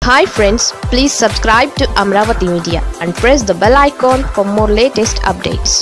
hi friends please subscribe to Amaravati media and press the bell icon for more latest updates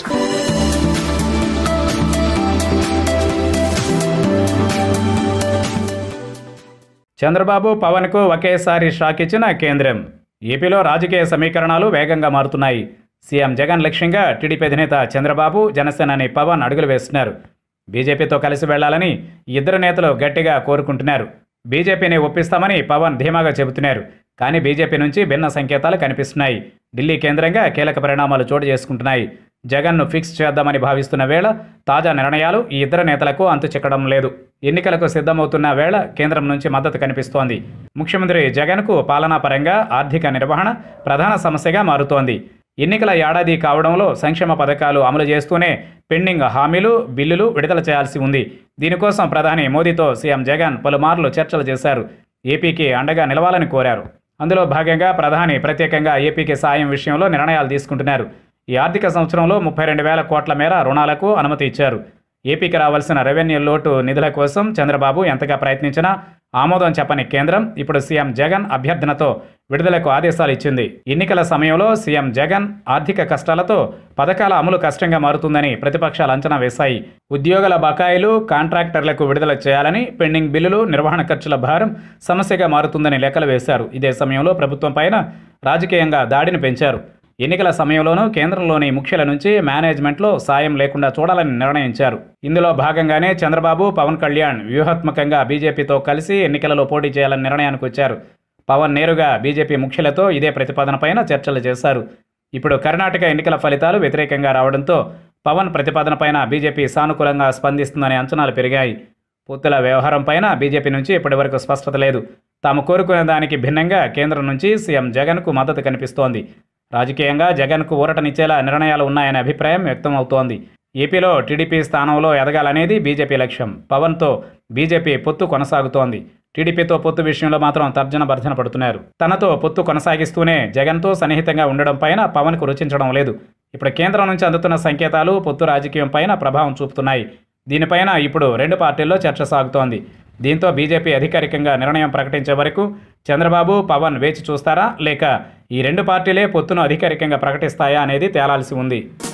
Chandrababu పవన్కు ఒకేసారి shock ఇచ్చిన కేంద్రం ఏపీలో రాజకీయ సమీకరణాలు వేగంగా మారుతున్నాయి సీఎం జగన్ లక్ష్యంగా టీడీపీ అధినేత చంద్రబాబు జనసేనాని పవన్ అడుగులు వేస్తున్నారు బీజేపీతో కలిసి వెళ్లాలని ఇద్దరు నేతలు గట్టిగా కోరుకుంటున్నారు బీజేపీని ఒప్పిస్తామని పవన్ ధీమాగా చెబుతున్నారు కానీ బీజేపీ నుంచి భిన్న సంకేతాలు కనిపిస్తున్నాయి ఢిల్లీ కేంద్రంగా కీలక పరిణామాలు చోటు చేసుకుంటున్నాయి జగన్ను ఫిక్స్ చేద్దామని భావిస్తున్న వేళ తాజా నిర్ణయాలు ఈ ఇద్దరు నేతలకు అంతు చిక్కడం లేదు ఎన్నికలకు సిద్ధమవుతున్న వేళ కేంద్రం నుంచి మద్దతు కనిపిస్తోంది ముఖ్యమంత్రి జగన్కు పాలనాపరంగా ఆర్థిక నిర్వహణ ప్రధాన సమస్యగా మారుతోంది ఎన్నికల ఏడాది కావడంలో సంక్షేమ పథకాలు అమలు చేస్తూనే పెండింగ్ హామీలు బిల్లులు విడుదల చేయాల్సి ఉంది దీనికోసం ప్రధాని మోదీతో సీఎం జగన్ పలుమార్లు చర్చలు చేశారు ఏపీకి అండగా నిలవాలని కోరారు అందులో భాగంగా ప్రధాని ప్రత్యేకంగా ఏపీకి సాయం విషయంలో నిర్ణయాలు తీసుకుంటున్నారు ఈ ఆర్థిక సంవత్సరంలో ముప్పై రెండు వేల కోట్ల మేర రుణాలకు అనుమతి ఇచ్చారు ఏపీకి రావాల్సిన రెవెన్యూ లోటు నిధుల కోసం చంద్రబాబు ఎంతగా ప్రయత్నించినా ఆమోదం చెప్పని కేంద్రం ఇప్పుడు సీఎం జగన్ అభ్యర్థనతో విడుదలకు ఆదేశాలు ఇచ్చింది ఎన్నికల సమయంలో సీఎం జగన్ ఆర్థిక కష్టాలతో పథకాల అమలు కష్టంగా మారుతుందని ప్రతిపక్షాలు అంచనా వేశాయి ఉద్యోగుల బకాయిలు కాంట్రాక్టర్లకు విడుదల చేయాలని పెండింగ్ బిల్లులు నిర్వహణ ఖర్చుల భారం సమస్యగా మారుతుందని లెక్కలు వేశారు ఇదే సమయంలో ప్రభుత్వం పైన రాజకీయంగా దాడిని పెంచారు ఎన్నికల సమయంలోనూ కేంద్రంలోని ముఖ్యుల నుంచి మేనేజ్మెంట్లో సాయం లేకుండా చూడాలని నిర్ణయించారు ఇందులో భాగంగానే చంద్రబాబు పవన్ కళ్యాణ్ వ్యూహాత్మకంగా బీజేపీతో కలిసి ఎన్నికలలో పోటీ చేయాలని నిర్ణయానికి వచ్చారు పవన్ నేరుగా బీజేపీ ముఖ్యులతో ఇదే ప్రతిపాదనపైన చర్చలు చేశారు ఇప్పుడు కర్ణాటక ఎన్నికల ఫలితాలు వ్యతిరేకంగా రావడంతో పవన్ ప్రతిపాదనపైన బీజేపీ సానుకూలంగా స్పందిస్తుందనే అంచనాలు పెరిగాయి పొత్తుల వ్యవహారం పైన బీజేపీ నుంచి ఇప్పటివరకు స్పష్టత లేదు తాము కోరుకునే దానికి భిన్నంగా కేంద్రం నుంచి సీఎం జగన్కు మద్దతు కనిపిస్తోంది రాజకీయంగా జగన్కు ఊరటనిచ్చేలా నిర్ణయాలు ఉన్నాయనే అభిప్రాయం వ్యక్తమవుతోంది ఏపీలో టీడీపీ స్థానంలో ఎదగాలనేది బీజేపీ లక్ష్యం పవన్తో బీజేపీ పొత్తు కొనసాగుతోంది టీడీపీతో పొత్తు విషయంలో మాత్రం తర్జన భర్జన పడుతున్నారు తనతో పొత్తు కొనసాగిస్తూనే జగన్తో సన్నిహితంగా ఉండడం పైన పవన్కు రుచించడం లేదు ఇప్పుడు కేంద్రం నుంచి అందుతున్న సంకేతాలు పొత్తు రాజకీయం పైన ప్రభావం చూపుతున్నాయి దీనిపైన ఇప్పుడు రెండు పార్టీల్లో చర్చ సాగుతోంది దీంతో బీజేపీ అధికారికంగా నిర్ణయం ప్రకటించే వరకు చంద్రబాబు పవన్ వేచి చూస్తారా లేక ఈ రెండు పార్టీలే పొత్తును అధికారికంగా ప్రకటిస్తాయా అనేది తేలాల్సి ఉంది